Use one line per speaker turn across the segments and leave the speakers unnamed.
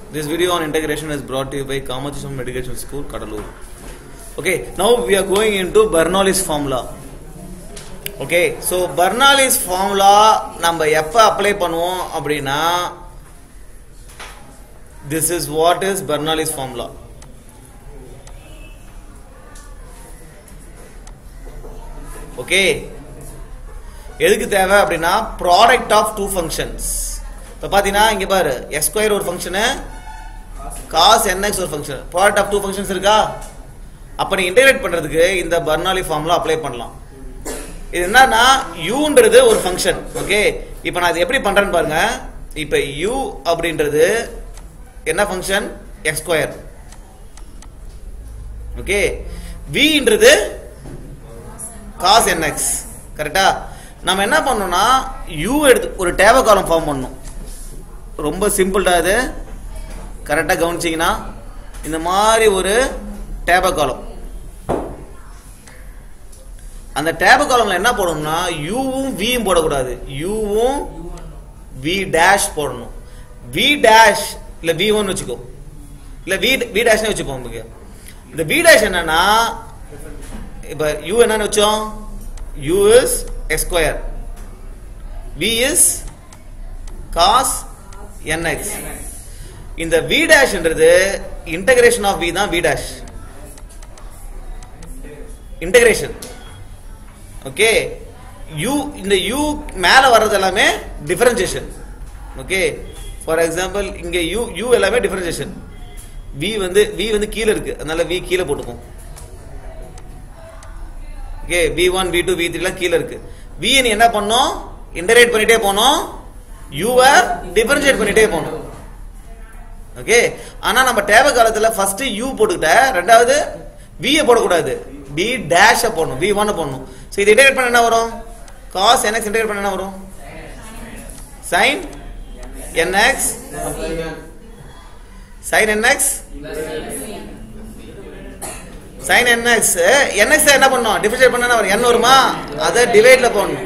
This video on integration is brought to you by Kamachisam Medication School, Kadalur. Okay, now we are going into Bernoulli's formula. Okay so Bernoulli's formula நம்ம எப்போ apply பண்ணுவோம் அப்படின்னா this is what is Bernoulli's formula okay எதுக்கு தேவை அப்படின்னா product of two functions இப்போ பார்த்தீங்கன்னா இங்கே பாரு எக்ஸ் ஸ்கொயர் ஒரு ஃபங்க்ஷனு காஸ் என்எக்ஸ் ஒரு function product of two functions இருக்கா அப்போ நீ இன்டெகிரேட் பண்ணுறதுக்கு இந்த பர்னாலி ஃபார்முலா அப்ளை பண்ணலாம் இது என்னன்னா யூன்றது ஒரு ஃபங்க்ஷன் ஓகே இப்போ நான் இது எப்படி பண்றேன்னு பாருங்க இப்போ யூ அப்படின்றது என்ன ஃபங்க்ஷன் எக்ஸ் ஸ்கொயர் ஓகே வின்றது காஸ் என்எக்ஸ் கரெக்டா நம்ம என்ன பண்ணோம்னா யூ எடுத்து ஒரு டேப காலம் ஃபார்ம் பண்ணணும் ரொம்ப சிம்பிள்டா இது கரெக்டாக கவனிச்சிங்கன்னா இந்த மாதிரி ஒரு டேப காலம் அந்த டேப காலம்ல என்ன போடணும்னா யூவும் வியும் போடக்கூடாது யூவும் வி டேஷ் போடணும் வி டேஷ் இல்ல வி ஒன் வச்சுக்கோ இல்ல வி வி டேஷ்னே வச்சுப்போம் உங்களுக்கு இந்த வி டேஷ் என்னன்னா இப்ப யூ என்னன்னு வச்சோம் u is x square v is cos nx இந்த வி டேஷ்ன்றது இன்டகிரேஷன் ஆஃப் வி தான் v dash integration okay u இந்த யூ மேல வர்றது எல்லாமே டிஃபரன்சியேஷன் ஓகே ஃபார் எக்ஸாம்பிள் இங்க யூ யூ எல்லாமே டிஃபரன்சியேஷன் வி வந்து வி வந்து கீழே இருக்கு அதனால வி கீழே போட்டுக்கும் okay v one v two v த்ரீலாம் கீழே இருக்கு வி நீ என்ன பண்ணோம் இன்டரேட் பண்ணிட்டே போனோம் யூவை டிஃபரன்ஷியேட் பண்ணிட்டே போனோம் ஓகே ஆனா நம்ம டேப காலத்துல ஃபர்ஸ்ட் யூ போட்டுக்கிட்ட ரெண்டாவது வியை போடக்கூடாது பி டேஷ போடணும் வி ஒன்னு போடணும் ஸோ இது இன்டெகிரேட் பண்ண என்ன வரும் காஸ் என்எக்ஸ் இன்டெகிரேட் பண்ண என்ன வரும் sine n x sine n x sine n x n x என்ன பண்ணும் டிஃபரன்ஷியேட் பண்ண என்ன வரும் n வருமா அதை டிவைட்ல போடணும்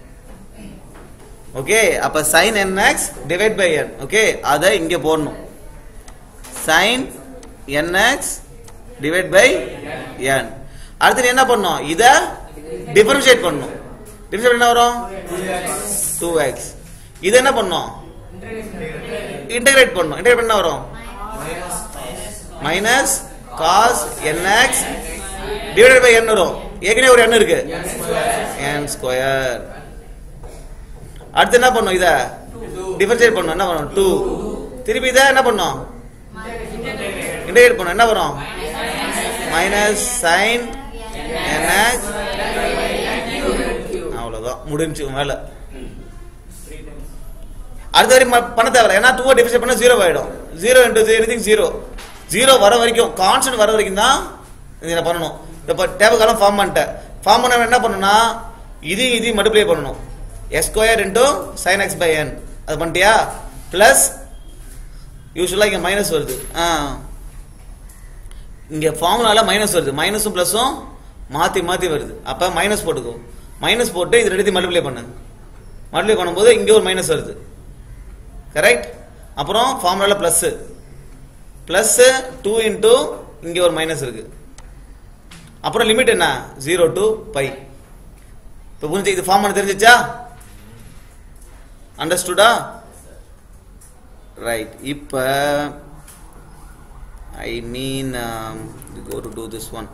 ஓகே அப்ப sine n x divide by n okay அதை இங்க போடணும் sine n x divide by n அடுத்து நீ என்ன பண்ணும் இத டிஃபரன்ஷியேட் பண்ணும் டிஃபரன்ஷியேட் என்ன வரும் 2x இது என்ன பண்ணும் இன்டகிரேட் பண்ணும் இன்டகிரேட் பண்ண வரும் minus cos nx divided by n வரும் ஏற்கனவே ஒரு n இருக்கு n ஸ்கொயர் அடுத்து என்ன பண்ணும் இத டிஃபரன்ஷியேட் பண்ணும் என்ன வரும் 2 திருப்பி இத என்ன பண்ணும் இன்டகிரேட் பண்ணும் என்ன வரும் மைனஸ் சைன் nx அவ்வளவுதான் முடிஞ்சு உன் வேலை அடுத்த வரைக்கும் ம- பண்ண தேவை ஏன்னா டூ டிஃபரன்ஷியேட் பண்ணா ஜீரோ ஆயிடும் zero into anything zero zero வர வரைக்கும் கான்ஸ்டன்ட் வர வரைக்கும் தான் இதை பண்ணணும் இப்போ டேபிள் காலம் ஃபார்ம் பண்ணிட்டேன் ஃபார்ம் பண்ண என்ன பண்ணணும்னா இதையும் இதையும் மல்டிப்ளை பண்ணணும் s square into sine x by n அது பண்ணிட்டியா ப்ளஸ் யூஸ்வலாக இங்கே மைனஸ் வருது ஆ இங்கே ஃபார்முலால மைனஸ் வருது மைனஸும் ப்ளஸும் மாற்றி மாற்றி வருது அப்போ மைனஸ் போட்டுக்கோ மைனஸ் போட்டு இது ரெண்டுத்தையும் மல்டிப்ளை பண்ணு மல்டிப்ளை பண்ணும்போது இங்கே ஒரு மைனஸ் வருது கரெக்ட் அப்புறம் ஃபார்முலால ப்ளஸ் ப்ளஸ் டூ இன்டூ இங்கே ஒரு மைனஸ் இருக்கு அப்புறம் லிமிட் என்ன ஜீரோ டு பை இப்போ புரிஞ்சு இது ஃபார்ம் பண்ண தெரிஞ்சிச்சா அண்டர்ஸ்டுடா ரைட் இப்போ I mean go to do this one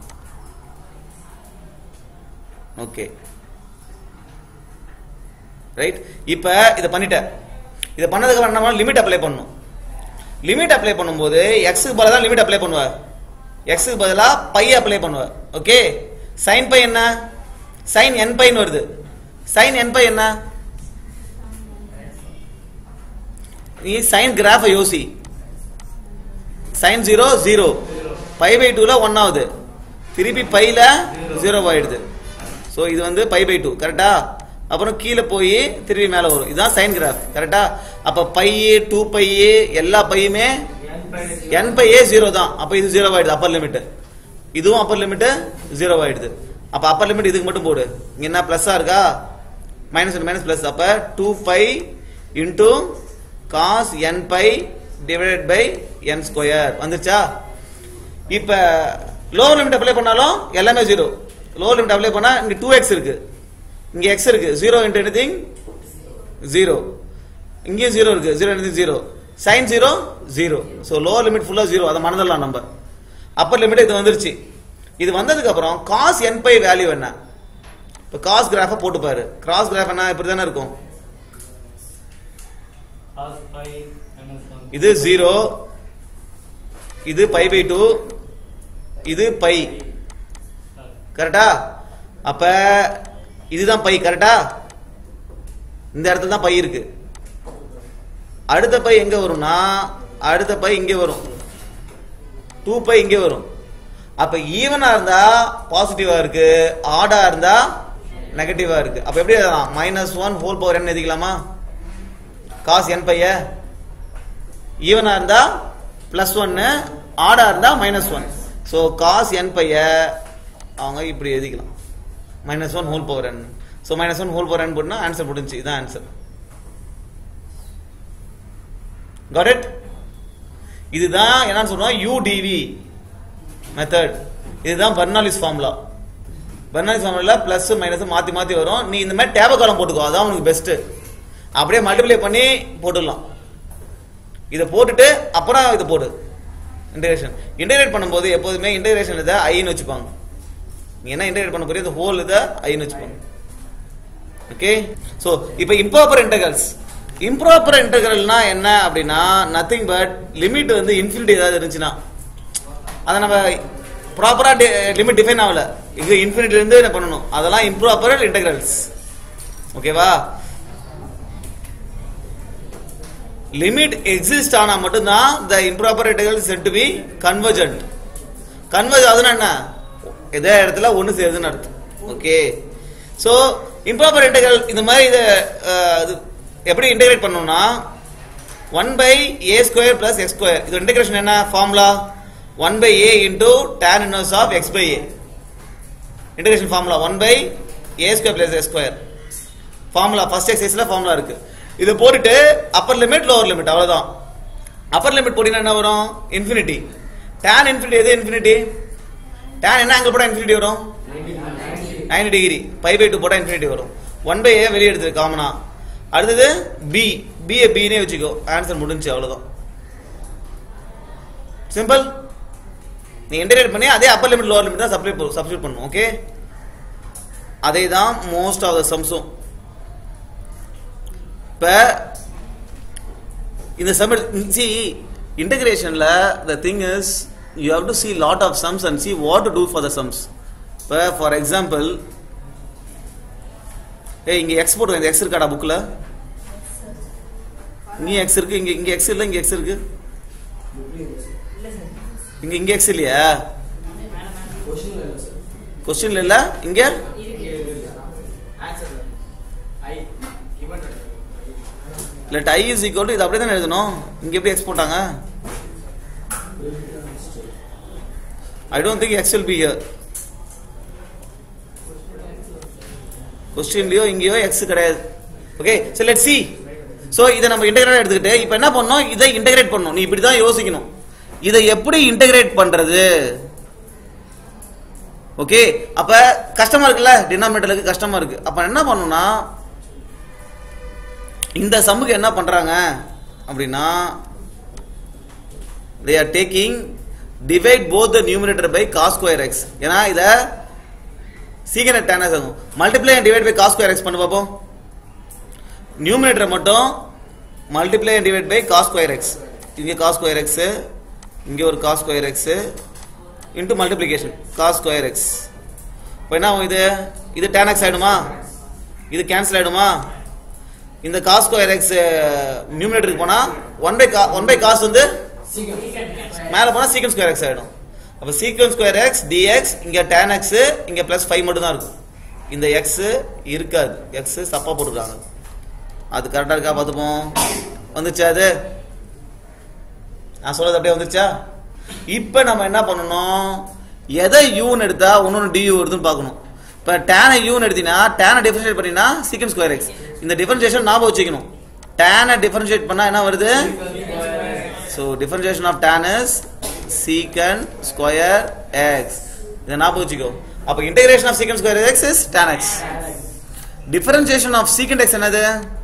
okay right இப்போ இதை பண்ணிட்டேன் இதை பண்ணதுக்கு அப்புறம் என்ன லிமிட் அப்ளை பண்ணணும் லிமிட் அப்ளை பண்ணும்போது எக்ஸுக்கு பதிலாக தான் லிமிட் அப்ளை பண்ணுவார் எக்ஸுக்கு பதிலாக பை அப்ளை பண்ணுவார் ஓகே சைன் பை என்ன சைன் என் பைன்னு வருது சைன் என் பை என்ன நீ சைன் கிராஃபை யோசி sine zero zero pi pi டூல ஒன் ஆகுது திருப்பி பைல ஜீரோ ஆயிடுது ஸோ இது வந்து பை பை டூ கரெக்டா அப்புறம் கீழே போய் திருப்பி மேலே வரும் இதுதான் சைன் கிராஃப் கரெக்டா அப்போ பை டூ பை எல்லா பையுமே என் பை ஏ ஜீரோ தான் அப்போ இது ஜீரோ ஆயிடுது அப்பர் லிமிட் இதுவும் அப்பர் லிமிட் ஜீரோ ஆயிடுது அப்ப அப்பர் லிமிட் இதுக்கு மட்டும் போடு இங்க என்ன பிளஸ்ஸா இருக்கா மைனஸ் மைனஸ் பிளஸ் அப்ப two pi into cos n pi divided by n square வந்துச்சா இப்ப லோவர் லிமிட் அப்ளை பண்ணாலும் எல்லாமே ஜீரோ லோவர் லிமிட் அப்ளை பண்ணா இங்க டூ எக்ஸ் இருக்கு இங்க எக்ஸ் இருக்கு ஜீரோ இன்ட் எனிதிங் ஜீரோ இங்கேயும் ஜீரோ இருக்கு zero anything zero sine zero zero so lower limit ஃபுல்லா ஜீரோ அதை மறந்துடலாம் நம்ம அப்பர் லிமிட் இது வந்துருச்சு இது வந்ததுக்கு அப்புறம் காஸ் என் பை வேல்யூ என்ன இப்போ காஸ் கிராஃபை போட்டு பாரு கிராஸ் கிராஃப் என்ன இப்படி தானே இருக்கும்
cos pi minus 1.
இது ஜீரோ இது பை பை டூ இது பை கரெக்டா அப்ப இதுதான் பை கரெக்டா இந்த இடத்துல தான் பை இருக்கு அடுத்த பை எங்க வரும்னா அடுத்த பை இங்க வரும் டூ பை இங்க வரும் அப்ப ஈவனா இருந்தா பாசிட்டிவா இருக்கு ஆடா இருந்தா நெகட்டிவா இருக்கு அப்ப எப்படி எழுதலாம் மைனஸ் ஒன் ஹோல் பவர் என்ன எழுதிக்கலாமா காஸ் என் பைய ஈவனா இருந்தா பிளஸ் ஒன்னு ஆடா இருந்தா minus one so cos n பைய அவங்க இப்படி எழுதிக்கலாம் minus one whole power n so minus one whole power n போட்டுனா ஆன்சர் முடிஞ்சு இதான் ஆன்சர் got it இதுதான் என்னன்னு சொல்றோம் யூடிவி மெத்தட் இதுதான் Bernoulli's formula Bernoulli's formula plus minus மாத்தி மாத்தி வரும் நீ இந்த மாதிரி டேப காலம் போட்டுக்கோ அதான் உனக்கு பெஸ்ட் அப்படியே மல்டிப்ளை பண்ணி போட்டுடலாம் இதை போட்டுட்டு அப்புறம் இதை போடு இன்டகிரேஷன் இன்டகிரேட் பண்ணும்போது எப்போதுமே இன்டகிரேஷன் இதை ஐன்னு வச்சுப்பாங்க நீ என்ன இன்டகிரேட் பண்ண போறியோ இந்த ஹோல் இதை ஐன்னு வச்சுப்பாங்க ஓகே சோ இப்போ இம்ப்ராப்பர் இன்டகரல்ஸ் இம்ப்ராப்பர் இன்டகரல்னா என்ன அப்படின்னா நத்திங் பட் லிமிட் வந்து இன்ஃபினிட்டி ஏதாவது இருந்துச்சுன்னா அதை நம்ம ப்ராப்பரா லிமிட் டிஃபைன் ஆகல இது இன்ஃபினிட்டில இருந்து என்ன பண்ணணும் அதெல்லாம் இம்ப்ராப்பர் இன்டகரல்ஸ் ஓகேவா லிமிட் எக்ஸிஸ்ட் ஆனா மட்டும்தான் the improper integral said to be convergent converge ஆகுதுன்னா என்ன இதே இடத்துல ஒன்று சேருதுன்னு அர்த்தம் ஓகே ஸோ இம்ப்ராப்பர் இன்டகரல் இந்த மாதிரி இதை அஹ், இது எப்படி இன்டகிரேட் பண்ணணும்னா one by a square plus x square இது இன்டகிரேஷன் என்ன formula one by a into tan inverse of x by a integration formula one by a square plus x square formula first எக்ஸைஸ்ல formula இருக்கு இதை போட்டுட்டு Appar limit lower limit அவ்வளவுதான் upper limit போட்டீங்கன்னா என்ன வரும் இன்ஃபினிட்டி tan இன்ஃபினிட்டி எது infinity tan என்ன ஆங்கிள் போட்டா இன்ஃபினிட்டி வரும் 90 டிகிரி பை பை டூ போட்டா இன்ஃபினிட்டி வரும் ஒன் பை ஏ வெளியே எடுத்து காமனா அடுத்தது பி பி ஏ பினே வச்சுக்கோ ஆன்சர் முடிஞ்சு அவ்வளவுதான் சிம்பிள் நீ இன்டகிரேட் பண்ணி அதே அப்பர் லிமிட் லோவர் லிமிட் தான் சப்ளை சப்ஸ்டியூட் பண்ணும் ஓகே அதே தான் மோஸ்ட் ஆஃப் த சம்ஸும் இப்ப இந்த சம் சி இன்டகிரேஷன்ல the thing is you have to see lot of sums and see what to do for the sums இப்போ ஃபார் எக்ஸாம்பிள் ஏய் இங்க எக்ஸ் போட்டு இந்த எக்ஸ் இருக்காடா புக்ல இங்க எக்ஸ் இருக்கு இங்க இங்க எக்ஸ் இல்ல இங்க எக்ஸ் இருக்கு இங்க இங்க எக்ஸ் இல்லையா கொஸ்டின்ல இல்ல இங்க லெட் ஐ இஸ் ஈக்குவல் இது அப்படியே தானே எழுதணும் இங்க எப்படி எக்ஸ் போட்டாங்க I don't think x will be here கொஸ்டின்லயோ இங்கேயோ எக்ஸ் கிடையாது ஓகே சரி லெட் சி சோ இதை நம்ம இன்டகிரேட் எடுத்துக்கிட்டு இப்போ என்ன பண்ணணும் இதை இன்டகிரேட் பண்ணணும் நீ இப்படி தான் யோசிக்கணும் இதை எப்படி இன்டகிரேட் பண்றது ஓகே அப்ப கஷ்டமா இருக்குல்ல டினாமினேட்டருக்கு கஷ்டமா இருக்கு அப்ப என்ன பண்ணணும்னா இந்த சம்முக்கு என்ன பண்றாங்க அப்படின்னா they are taking divide both the numerator by cos square x ஏன்னா இத சீக்கிரம் டேனஸ் ஆகும் multiply and divide by cos square x பண்ணு பார்ப்போம் நியூமினேட்டர் மட்டும் multiply and divide by cos square x இங்க காஸ் ஸ்கொயர் எக்ஸ் இங்க ஒரு cos square x into multiplication cos square x இப்போ என்ன ஆகும் இது இது டேன் எக்ஸ் ஆயிடுமா இது கேன்சல் ஆயிடுமா இந்த காஸ் ஸ்கொயர் எக்ஸ் நியூமினேட்டருக்கு போனா one by one by cos வந்து மேல போனா சீக்கன் ஸ்கொயர் எக்ஸ் ஆயிடும் அப்ப சீக்கன் ஸ்கொயர் எக்ஸ் டிஎக்ஸ் இங்க tan x இங்க பிளஸ் ஃபைவ் மட்டும் தான் இருக்கும் இந்த எக்ஸ் இருக்காது எக்ஸ் தப்பா போட்டுருக்காங்க அது கரெக்டா இருக்கா பார்த்துப்போம் வந்துச்சா அது நான் சொல்றது அப்படியே வந்துச்சா இப்ப நம்ம என்ன பண்ணணும் எதை யூன்னு எடுத்தா ஒன்னொன்னு டியூ வருதுன்னு பார்க்கணும் இப்ப டேனை யூன்னு எடுத்தீங்கன்னா டேனை டிஃபரன்ஷியேட் பண்ணினா சீக்கன் ஸ்கொயர் எக்ஸ் இந்த டிஃபரன்ஷியேஷன் ஞாபகம் வச்சுக்கணும் டேனை டிஃபரன்ஷியேட் பண்ணா என்ன வருது so differentiation of tan is secant square x இதை ஞாபகம் வச்சுக்கோ அப்போ integration of secant square x is tan x differentiation of secant x என்னது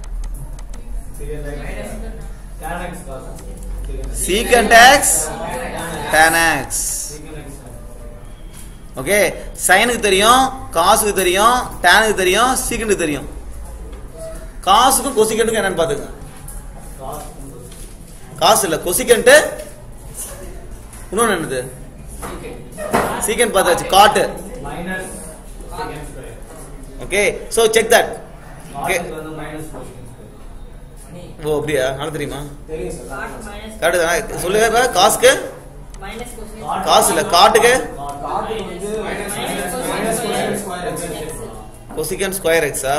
Tan x cos.
secant x tan x
Secant x.
Okay சைனுக்கு தெரியும் காசுக்கு தெரியும் டேனுக்கு தெரியும் சீக்கண்டுக்கு தெரியும் காசுக்கும் கொசிக்கண்டுக்கும் என்னன்னு பாத்துக்கங்க
Cos.
காசு இல்ல கொசிக்கண்ட் இன்னொன்னு என்னது சீக்கண்ட் பார்த்தாச்சு காட்டு
Minus secant square.
Okay so check that
Cos
okay
க்கு வந்து minus cosecant square.
ஓ அப்படியா நல்லா தெரியுமா
தெரியும் sir.
காட் மைனஸ்
கரெக்டு தானே சொல்லுங்க இப்ப காசுக்கு
மைனஸ் கொஸ்டின்
Cot-
காசு இல்ல காட்டுக்கு
Cot-
காட்டுக்கு வந்து
minus
minus
cosecant
cosecant
square
square
x.
Cosecant square எக்ஸா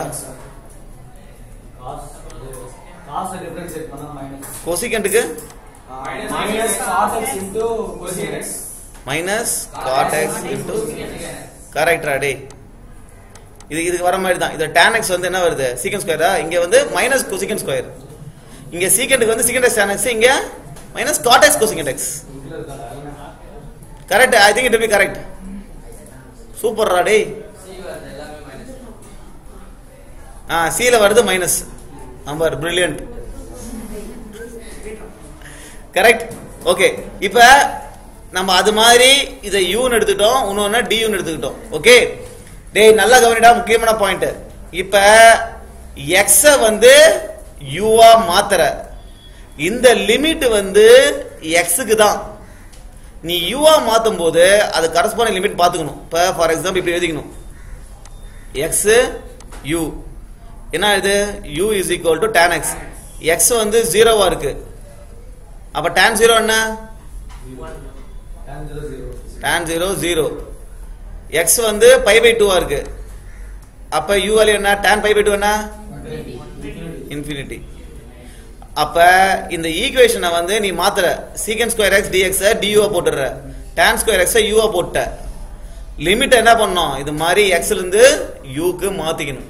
Cos வந்து- cos அ differentiate பண்ணா minus.
கொசிக்கண்டுக்கு
minus cot x into cosecant x
minus cot x into கரெக்டா டே இது இதுக்கு வர மாதிரி தான் இது tan x வந்து என்ன வருது சீக்கண்ட் ஸ்கொயரா இங்க வந்து மைனஸ் கொசிக்கண்ட் ஸ்கொயர் இங்க சீக்கண்டுக்கு வந்து சீக்கண்ட் எக்ஸ் tan x இங்க minus cot x cosecant x
இதுல இருக்கா?
Correct I think it be correct சூப்பர்ரா டே ஆ சில வருது minus number brilliant correct okay இப்ப நம்ம அது மாதிரி இதை யூன்னு எடுத்துக்கிட்டோம் இன்னொன்னு டியூன்னு எடுத்துக்கிட்டோம் ஓகே டேய் நல்லா கவனிடா முக்கியமான பாயிண்ட் இப்ப எக்ஸ வந்து யூவா மாத்துற இந்த லிமிட் வந்து எக்ஸுக்கு தான் நீ யூவா மாத்தும் போது அது கரஸ்பாண்டிங் லிமிட் பாத்துக்கணும் இப்ப ஃபார் எக்ஸாம்பிள் இப்படி எழுதிக்கணும் எக்ஸ் யூ என்ன இது u is equal to tan x x வந்து ஜீரோவா இருக்கு அப்ப tan ஜீரோ என்ன
Tan zero zero.
tan zero zero x வந்து பை பை டூவா இருக்கு அப்ப யூ வேல்யூ என்ன tan பை பை டூ என்ன இன்ஃபினிட்டி அப்ப இந்த ஈக்குவேஷனை வந்து நீ மாத்துற சீக்கன் ஸ்கொயர் எக்ஸ் டிஎக்ஸ் டியூவா போட்டுற tan ஸ்கொயர் எக்ஸ் யூவா போட்ட லிமிட் என்ன பண்ணோம் இது மாதிரி எக்ஸ்ல இருந்து யூக்கு மாத்திக்கணும்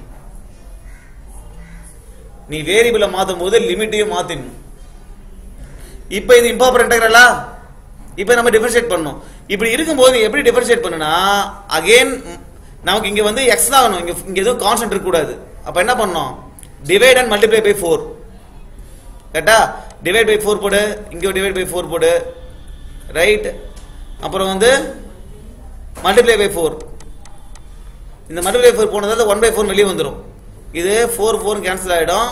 நீ வேரியபிள மாத்தும் போது லிமிட்டையும் மாத்திடணும் இப்ப இது இம்பார்பர் இன்டகிரலா இப்ப நம்ம டிஃபரன்ஷியேட் பண்ணணும் இப்படி இருக்கும்போது நீ எப்படி டிஃபரன்ஷியேட் பண்ணுனா அகைன் நமக்கு இங்க வந்து எக்ஸ் தான் வேணும் இங்க இங்க எதுவும் கான்ஸ்டன்ட் இருக்க கூடாது அப்ப என்ன பண்ணணும் divide and multiply by four கரெக்டா டிவைட் பை ஃபோர் போடு இங்க டிவைட் பை ஃபோர் போடு ரைட் அப்புறம் வந்து மல்டிப்ளை பை ஃபோர் இந்த மல்டிப்ளை பை ஃபோர் போனதால ஒன் பை ஃபோர் வெளியே வந்துடும் இது ஃபோர் ஃபோர் கேன்சல் ஆயிடும்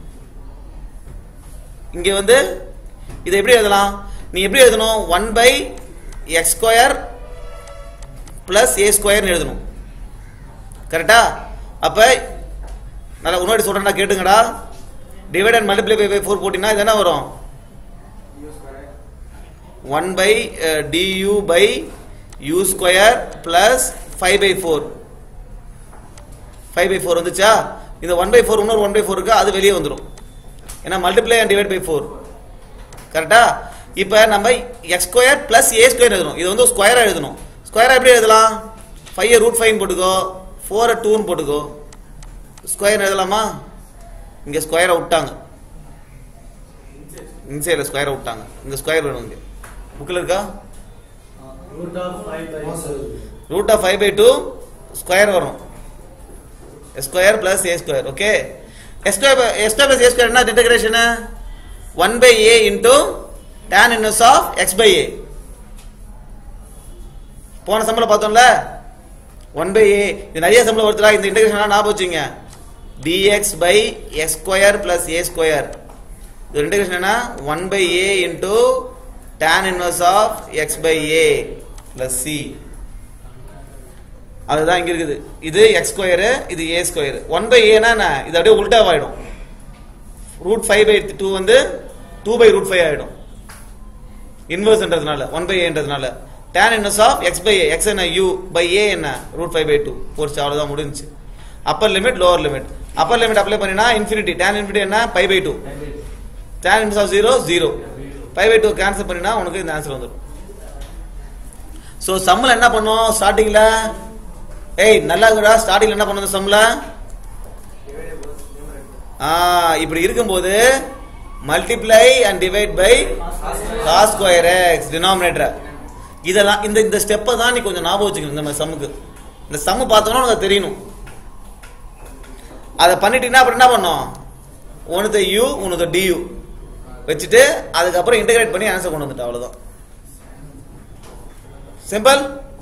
இங்க வந்து இதை எப்படி எழுதலாம் நீ எப்படி எழுதணும் one by x square plus a ஸ்கொயர்னு எழுதணும் கரெக்டா அப்ப நல்லா முன்னாடி சொல்றேன்னா கேட்டுங்கடா divide and multiply by four போட்டீங்கன்னா இது என்ன வரும் one by du by u square plus five by four five by four வந்துச்சா இந்த ஒன் பை ஃபோர் இன்னொரு ஒன் பை ஃபோர் இருக்கு அது வெளியே வந்துடும் ஏன்னா multiply and divide by four கரெக்டா இப்போ நம்ம x square plus a square எழுதணும் இது வந்து ஸ்கொயரா எழுதணும் ஸ்கொயரா எப்படி எழுதலாம் ஃபைவ் ரூட் ஃபைவ் போட்டுக்கோ ஃபோரை டூன்னு போட்டுக்கோ ஸ்கொயர் எழுதலாமா இங்க ஸ்கொயரை விட்டாங்க இன்சைடில் ஸ்கொயரை விட்டாங்க இங்க ஸ்கொயர் வேணும் இங்க புக்கில் இருக்கா
Root of five by
root of five by two square வரும் square plus a square okay square square plus a square என்ன integration one by a into tan inverse of x by a போன சம்பளம் பார்த்தோம்ல one by ஏ இது நிறைய சம்பளம் வருதுடா இந்த இன்டகிரேஷன் ஞாபகம் வச்சுங்க dx by x square plus a square இது இன்டகிரேஷன் என்ன one by a into tan inverse of x by a plus c அதுதான் இங்க இருக்குது இது எக்ஸ் ஸ்கொயரு இது ஏ ஸ்கொயர் ஒன் பை ஏனா என்ன இது அப்படியே உல்டாவாயிடும் ரூட் ஃபைவ் பை டூ வந்து டூ பை ரூட் ஃபைவ் ஆயிடும் இன்வர்ஸ்ன்றதுனால ஒன் பை ஏன்றதுனால tan inverse of x by a x என்ன யூ பை ஏ என்ன ரூட் ஃபைவ் பை டூ போச்சு அவ்வளவுதான் முடிஞ்சுச்சு upper limit lower limit upper limit apply பண்ணினா இன்ஃபினிட்டி tan இன்ஃபினிட்டி என்ன pi by two tan inverse of zero zero pi by two cancel பண்ணினா உனக்கு இந்த ஆன்சர் வந்துடும் ஸோ சம்மில் என்ன பண்ணும் ஸ்டார்டிங்ல ஏய் நல்லா இருக்குடா ஸ்டார்டிங்ல என்ன பண்ணுது சம்மில் ஆ இப்படி இருக்கும்போது multiply and divide by cos square x denominator இதெல்லாம் இந்த இந்த ஸ்டெப்பை தான் நீ கொஞ்சம் ஞாபகம் வச்சுக்கணும் இந்த மாதிரி சம்முக்கு இந்த சம்மு பார்த்தோன்னா உனக்கு தெரியணும் அதை பண்ணிட்டீங்கன்னா அப்புறம் என்ன பண்ணோம் ஒன்று யூ ஒன்று டியூ வச்சுட்டு அதுக்கப்புறம் இன்டகிரேட் பண்ணி ஆன்சர் கொண்டு வந்துட்டு அவ்வளோதான் சிம்பிள்